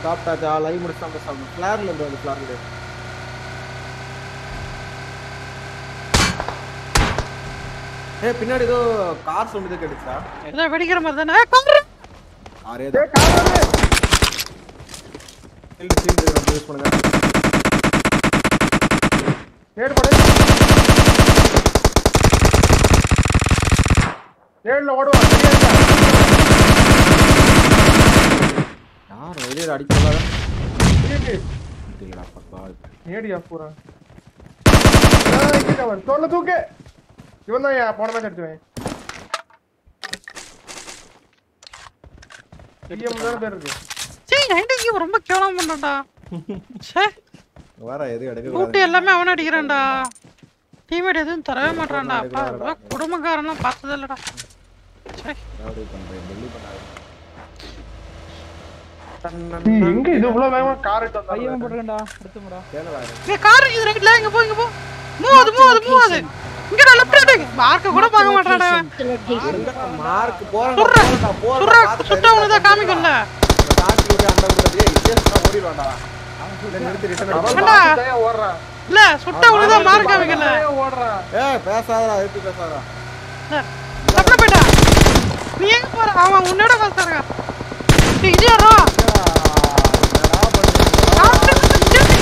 சாப்பிட்டாச்சா லைவ் முடிச்சு சாப்பிட்டு சாப்பிடும் ஃபிளார்ல இருந்து வந்து ஃபிளார்ல ஏ பின்னாடி ஏதோ கார் சவுண்ட் இது கேட்டுச்சா ஏதோ வெடிக்கிற மாதிரி தானே கொன்று காரே ஏய் கார் ஃபீல்டு ஃபீல்டு யூஸ் பண்ணுங்க நேடு போடு நேடுல ஓடுவா சரியா இருக்கா? யார் வெளியே அடிக்கலாம் இருக்கு. இல்லடா பக்கா நேடியா பூரா தோல்ல தூக்கு இவன் தான் போன மேட்ச் அடிச்சுவேன் டிஎம் தானே பேர் இருக்கு சீ நைன்டி ரொம்ப கேவலம் பண்ணான்டா சே வர எது எடுக்க லூட்டு எல்லாமே அவன அடிக்கிறான்டா டீமேட் எதுவும் தரவே மாட்டான்டா அப்பா ரொம்ப குடும்பக்காரன்லாம் பார்த்தது இல்லடா சே அப்படி பண்றேன் டெல்லி பண்ணாத நீ எங்க இது இவ்வளவு வேகமா கார் எடுத்து பையன் வந்தாங்க போட்டுருக்கேன்டா எடுத்துங்கடா கேளடா இங்க கார் இருக்குது ரைட்ல இங்க போ இங்க போ மூவ் அது மூவ் அது மூவ் அது இங்கடா லெஃப்ட் ரைட் மார்க்க கூட பார்க்க மாட்டான்டா அவன். மார்க் போறடா சுடுறா. போறடா சுடுறா போறடா சுட்டா உனக்கு தான் காமிக்கும்ல தாட்டி ஓடி அந்த ஊரே வித்தியாசமா ஓடிடுவான்டா இல்ல நிறுத்தி ரிட்டர்ன் அவன் அடிச்சு அண்ணா. பார்த்து தான் ஓடுறான் இல்ல சுட்டா உனக்கு தான் மார்க் காமிக்கல தான் ஓடுறான் ஏய் பேசாதடா எதுக்கு பேசாதடா லெஃப்ட்ல போயிட்டா நீ எங்க போற அவன் உன்னோட ஃபர்ஸ்ட் இருக்கான் நீ இங்க வரா என்னடா பண்ணுறீங்க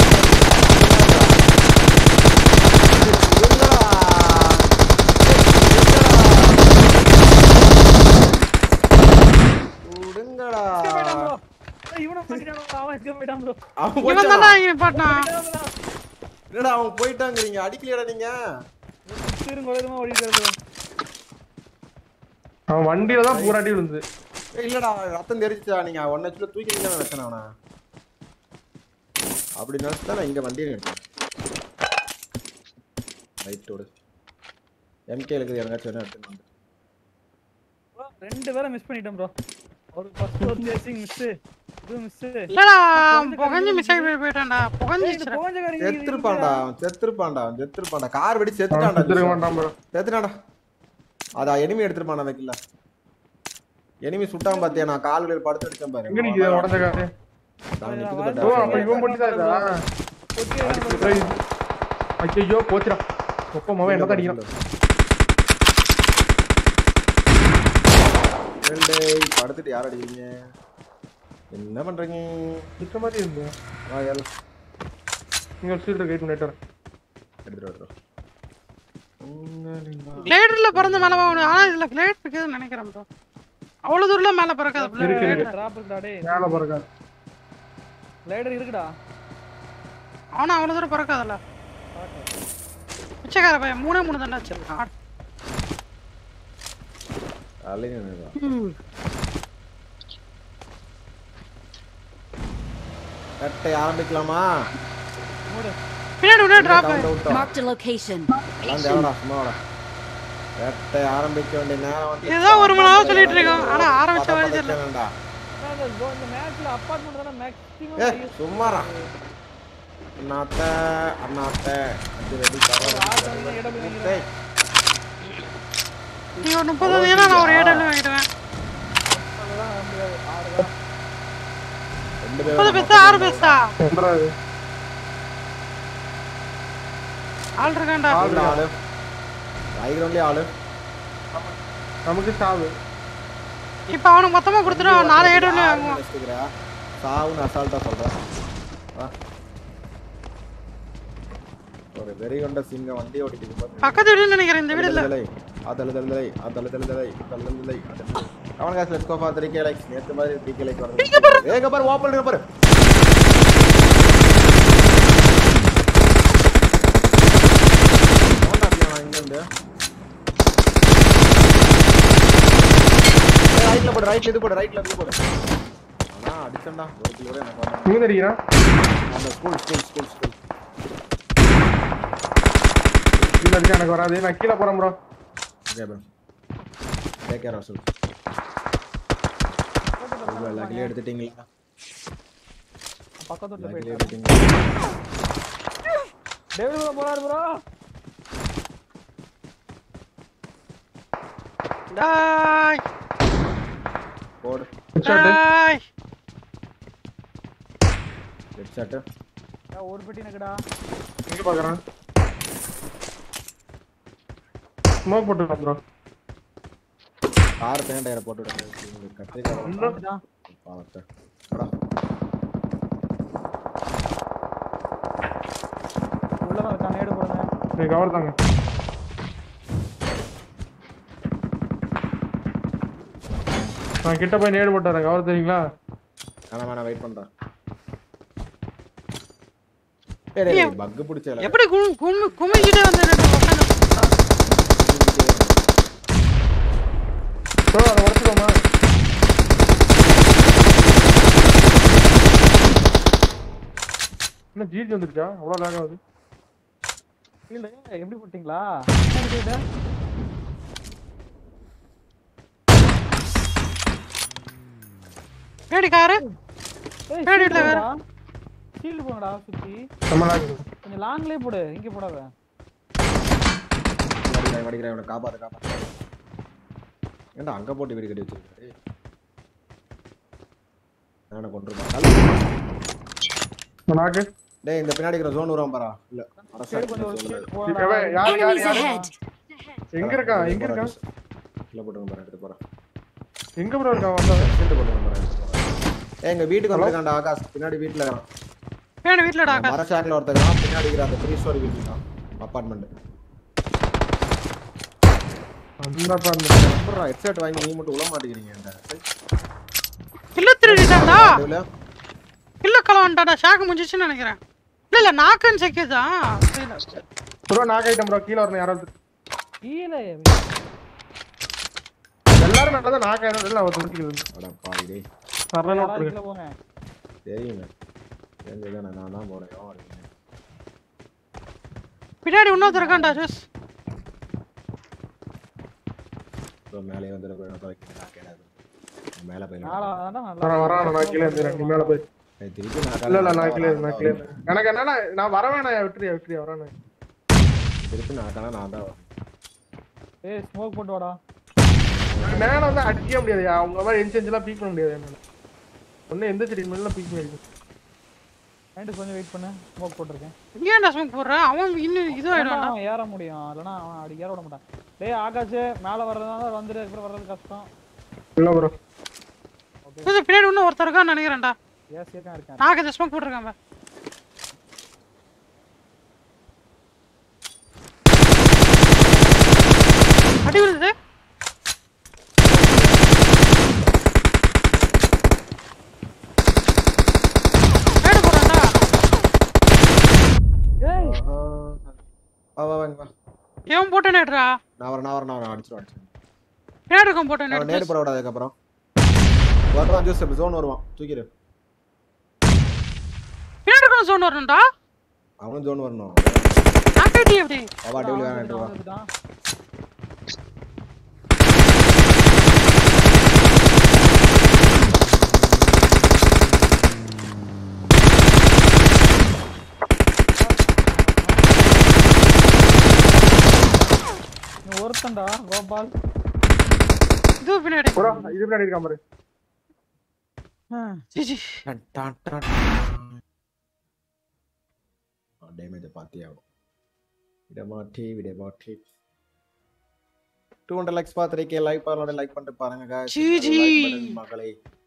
விடுங்கடா இவனை பண்ணிட்டானோ அவன் எங்க போயிட்டான் ப்ரோ அவன் இவன் போயிட்டானா? தானே இங்க பாட்டான் என்னடா அவன் போயிட்டாங்கிறீங்க அடிக்கலையாடா நீங்க திரும்ப கொலைமா ஓடிட்டு இருக்காரு அவன் வண்டியில தான் பூராட்டி விழுந்து ஏய், இல்லடா ரத்தம் தெரிச்சுடா நீங்க ஒன் ஹெச்ல தூக்கிட்டீங்க நினைச்சேன் அவனை அப்படி நினைச்சு தான் நான் இங்க வண்டியை நிறுத்தேன் ரைட்டோடு எம்கே இருக்குது எனக்காச்சும் வேணா எடுத்துன்னு வந்து Bro, ரெண்டு பேரை மிஸ் பண்ணிட்டேன் ப்ரோ ஒரு ஃபர்ஸ்ட் ஒரு சேசிங் மிஸ் இது மிஸ் இல்லடா அவன் புகஞ்சு மிஸ் ஆகி போய் போயிட்டான்டா புகஞ்சிச்சு செத்துருப்பான்டா அவன் செத்துருப்பான்டா அவன் செத்துருப்பான்டா கார் வெடி செத்துட்டான்டா திரும்ப மாட்டான் bro. செத்துட்டான்டா அதா எனிமி எடுத்துருப்பான் வைக்கல எனிமி சுட்டான் பாத்தியா நான் கால் வலியில படுத்து அடிச்சேன் பாரு எங்க நிக்குது உடஞ்ச காரு அவன் நிக்குது ஓ பாரு. அப்ப இவன் மட்டும் தான் இருக்கா ஐயோ போச்சுடா ஒப்ப மவன் என்ன அடிக்கிறான் டேய், படுத்துட்டு யார் அடிக்கிறீங்க என்ன பண்றீங்க சுத்த மாதிரி இருந்து வா ஏழு நீங்க ஒரு சீல்டு கைட் பண்ணிட்டு வரேன். எடுத்துட்டு எடுத்துட்டு கிளேடர்ல பறந்து மேல போகணும் ஆனா இதுல கிளேட் இருக்குதுன்னு நினைக்கிறேன் ப்ரோ அவ்வளவு தூரம்ல மேல பறக்காது இருக்கு, இருக்கு. டிராப் இருக்குடா டேய் மேல பாருங்க லைடர் இருக்குடா அவனும் அவ்வளவு தூரம் பறக்காதுல்ல பிச்சைக்கார பையன் மூணே மூணு தாண்டா வச்சிருக்கான் ம். கட்டை ஆரம்பிக்கலாமா பின்னாடி விட drop Down, down, down. Marked a location. எல்லாம் தேவடா சும்மாடா கட்டை ஆரம்பிக்க வேண்டிய நேரம் வந்து ஏதோ ஒரு மணி நேரம் சொல்லிட்டு இருக்கோம் ஆனா ஆரம்பிச்ச பத மாதிரி பதைக்க தெரியல வேண்டாம் bro, இந்த மேட்ச்ல அப்பார்ட்மெண்ட் தானே மேக்ஸிமம் ஏ சும்மாடா அண்ணாத்த அண்ணாத்த அது ரெடி டேய் நீ ஒரு முப்பது வந்தீங்கன்னா நான் ஒரு ஏழு வாங்கிடுவேன் ரெண்டு முப்பது பேரும் பெஸ்டா ஆறு பெஸ்டா பண்றாரு ஆள் இருக்காண்டா ஆளு ஆளு ரைகிரவுண்ட்லயே ஆளு நமக்கு சாவு இப்ப அவனுக்கு மொத்தமா கொடுத்துட்டு நாலு ஏழு வாங்குவான் நினைச்சுக்கிறா சாவுன்னு அசால்ட்டா சொல்றேன் வா. ஒரு வெறி கொண்ட சிங்கம் வண்டி ஓட்டிட்டு போது பக்கத்து வீடுன்னு நினைக்கிறேன் இந்த வீடு இல்ல அதழுதலை அதழுதலை அதழுதலை அவன் காசு let's go for 3k likes நேத்து மாதிரி 3k லைக் வருது ஏக பாரு ஓபன் இருக்கு பாரு அவன்டா அப்படியே அவன் இங்க இருந்து ரைட்ல போடு ரைட்ல இது போடு ரைட்ல இது போடு ஆனா அடிச்சண்டா ஒரு கிலோ கூட எனக்கு வந்தாங்க இவங்க அடிக்கிறான் அந்த ஸ்கூல் ஸ்கூல் ஸ்கூல் ஸ்கூல் கீழே அடிச்சா எனக்கு வராது நான் கீழே போறேன் bro okay bro take care Rasool இவ்வளோ லக்லி எடுத்துட்டீங்களா பக்கத்துல லக்லி போயிட்டு எடுத்துட்டீங்களா டேவிட் ப்ரோ போறாரு ப்ரோ டாய் போடு ஷாட் டாய் ஹெட் ஷாட் ஏன் ஒரு பெட்டி எனக்குடா எங்க பாக்குறான் ஸ்மோக் போட்டுருக்கான் ப்ரோ கார் பேண்ட் டயரை போட்டு விடுங்க கத்திரிக்காய் இதுதான். பாவத்தை அடா உள்ளதான் இருக்கான் நேடு போடுறேன் நீ கவர் தாங்க நான் கிட்ட போய் நேடு போட்டுறேன் கவர் தெரியுங்களா வேணாம் வேணாம் வெயிட் பண்றேன் டேய் டேய் பக் பிடிச்சல எப்படி கும் கும் குமிஞ்சிட்டே வந்து ரெண்டு உட்காந்து ப்ரோ அதை உடச்சிடுவோமா என்ன ஜிஜி வந்துருச்சா அவ்வளோ லேக் ஆகுது இல்ல எப்படி போட்டீங்களா என்ன இது? ஏடி காரு ஏய், ஏடி shield இல்ல வேற. போடுடா. shield போங்கடா சுத்தி நம்ம லேக் கொஞ்சம் லாங்லயே போடு இங்க போடாத வடிக்கிறேன் வடிக்கிறேன் இவனை காப்பாத்து காப்பாத்து ஏன்டா அங்க போட்டு வீடு கட்டி வச்சிருக்காரு நான் கொண்டிருப்பான் லாக்கு டேய் இந்த பின்னாடி இருக்கிற ஜோன் வருவான் பாரா இல்ல சரி கொஞ்சம் ஒரு அரசு shield போடா. யார் யார் Enemies யார் ahead! எங்க இருக்கா எங்க இருக்கா இல்ல போட்டு போறேன் எடுத்து போறேன் எங்க ப்ரோ இருக்கா வந்தா ஷீல்ட் போட்டு போறேன் எடுத்து போறேன் ஏய் எங்க வீட்டுக்கு வந்திருக்கான்டா ஆகாஷ் பின்னாடி வீட்டுல இருக்கான் ஏடி வீட்டுலடா அந்த மர ஷாக்ல ஒருத்தன் பின்னாடி இருக்கிற அந்த த்ரீ ஸ்டோரி வீட்டுல இருக்கான் அபார்ட்மெண்ட் அந்த பாருங்க அப்புறம் ஹெட்செட் வாங்கி நீ மட்டும் உள்ள மாட்டேங்கிறீங்க இல்ல திருடிட்டான்டா இல்ல கலவான்டாடா ஷாக்கு முடிஞ்சிச்சுன்னு நினைக்கிறேன் இல்ல இல்ல நாக்குன்னு செக்கிதான் ப்ரோ நாக் ஐட்டம் ப்ரோ கீழ வரணும் யாராவது கீழே எல்லாரும் நல்லா தான் நாக் ஆயிடும் இல்லை அவர் துடிக்கிறது அட பாவி டேய் சரண யாராவது விட்டுருங்க கீழே போங்க தெரியுங்க தெரிஞ்சதுதானே நான் தான் போறேன் எவன் வருவீங்க பின்னாடி இன்னொருத்தர் இருக்கான்டா ஜூஸ் ப்ரோ மேலே வந்து வைக்கிறேன் கேடாது மேலே போய் நாளா அதான் நல்லா வரான் வரான் நான் கீழே இருந்துறேன் நீ மேல போய் ஏய், திருப்பி நான் இல்ல இல்ல நான் கீழே காலையில நான் கீழே எனக்கு என்னன்னா நான் வர வேணாம் விட்டுறியா விட்டுறியா வரானே திருப்பி நான் காண நான் தான் வரேன். ஏய் ஸ்மோக் போட்டு வாடா மேல வந்து அடிக்கவே முடியாது அவங்க மாதிரி எஞ்சி எஞ்செல்லாம் பீக் பண்ண முடியாது என்னால ஒண்ணு எந்த செடி மேல பீக் பண்ணி நைட்டு கொஞ்சம் வெயிட் பண்ணு ஸ்மோக் போட்டிருக்கேன் ஏன்டா ஸ்மோக் போடுற அவன் இன்னும் இது இல்லைன்னா ஆயிடுவான்டா அவன் ஏற முடியும் இல்லைன்னா அவன் அப்படி ஏற விட மாட்டான் டேய் ஆகாஷ் மேல வர்றதுனால வந்துரு அப்புறம் வர்றது கஷ்டம் இல்ல ப்ரோ ஜூஸ் பின்னாடி இன்னும் ஒருத்தர் இருக்கான்னு நினைக்கிறேன்டா ஏன் சேர்க்கா இருக்கேன் நாக்கு இந்த ஸ்மோக் போட்டிருக்கான் பாரு. அடி விழுது மேடு போறான்டா ஏய் ஆஹா. வா வா வாங்க வா இவன் போட்டு நேடுறா நான் வரேன் நான் வரேன் நான் வரேன் அடிச்சிருவேன் அடிச்சிருவேன் நேடு இருக்கும் போட்டு அவன் நேடு நேடு போட விடாது அதுக்கப்புறம் வருவான் ஜூஸ் ஜோன் வருவான் தூக்கிடு பின்னாடி இருக்கும் சோன் வரணும்டா அவனும் ஜோன் வரணும் நாக்கடி எப்படி அவா டேபிள் வேணாம் எடுத்து வா வந்துட்டான் நீ ஒருத்தன்டா கோபால் இது பின்னாடி ப்ரோ இது பின்னாடி இருக்கான் பாரு ஜிஜி டன் டன் டன் டேமேஜ் பார்த்தே ஆகும் விடமாட்டி விடமாட்டி டூ ஹண்ட்ரட் லைக்ஸ் பார்த்துருக்கேன் லைக் பண்ணோட லைக் பண்ணிட்டு பாருங்க guys. ஜிஜி. Like button மகளே